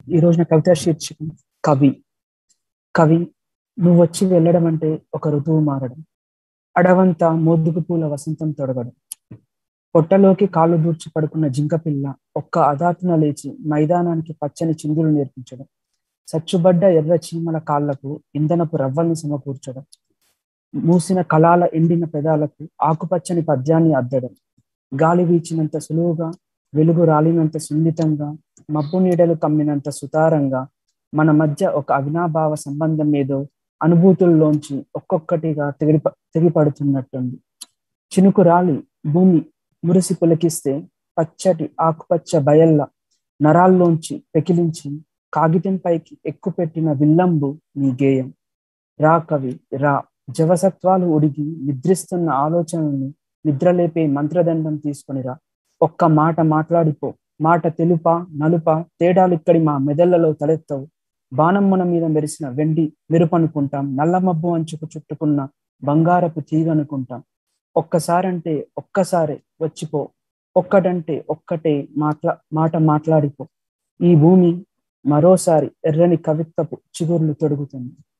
ఈ రోజున కవిత శీర్షికం కవి కవి నువ్వు వచ్చి వెళ్ళడం అంటే ఒక ఋతువు మారడం అడవంతా మోదుగు పూల వసంతం తొడగడం పొట్టలోకి కాళ్ళు దూర్చి పడుకున్న జింక పిల్ల ఒక్క అదాతున లేచి మైదానానికి పచ్చని చిందులు నేర్పించడం సచ్చుబడ్డ ఎర్ర చీమల కాళ్లకు ఇంధనపు రవ్వల్ని సమకూర్చడం మూసిన కళాల ఎండిన పెదాలకు ఆకుపచ్చని పద్యాన్ని అద్దడం గాలి వీచినంత సులువుగా వెలుగు రాలినంత సున్నితంగా మబ్బు నీడలు కమ్మినంత సుతారంగా మన మధ్య ఒక అవినాభావ సంబంధం ఏదో అనుభూతుల్లోంచి ఒక్కొక్కటిగా తెగి తెగిపడుతున్నట్టుంది చినుకు రాలి భూమి మురిసి పులకిస్తే పచ్చటి ఆకుపచ్చ బయళ్ళ నరాల్లోంచి పెకిలించి కాగితంపైకి ఎక్కుపెట్టిన విల్లంబు నీ గేయం రా కవి రా జవసత్వాలు ఉడిగి నిద్రిస్తున్న ఆలోచనలను నిద్రలేపే మంత్రదండం తీసుకునిరా ఒక్క మాట మాట్లాడిపో మాట తెలుప నలుప తేడాలు ఇక్కడి మా మెదళ్లలో తలెత్తవు బాణమ్మున మీద మెరిసిన వెండి మెరుపనుకుంటాం నల్ల మబ్బు అంచుకు చుట్టుకున్న బంగారపు తీగనుకుంటాం ఒక్కసారంటే ఒక్కసారే వచ్చిపో ఒక్కటంటే ఒక్కటే మాట్లా మాట మాట్లాడిపో ఈ భూమి మరోసారి ఎర్రని కవిత్వపు చిగుర్లు తొడుగుతుంది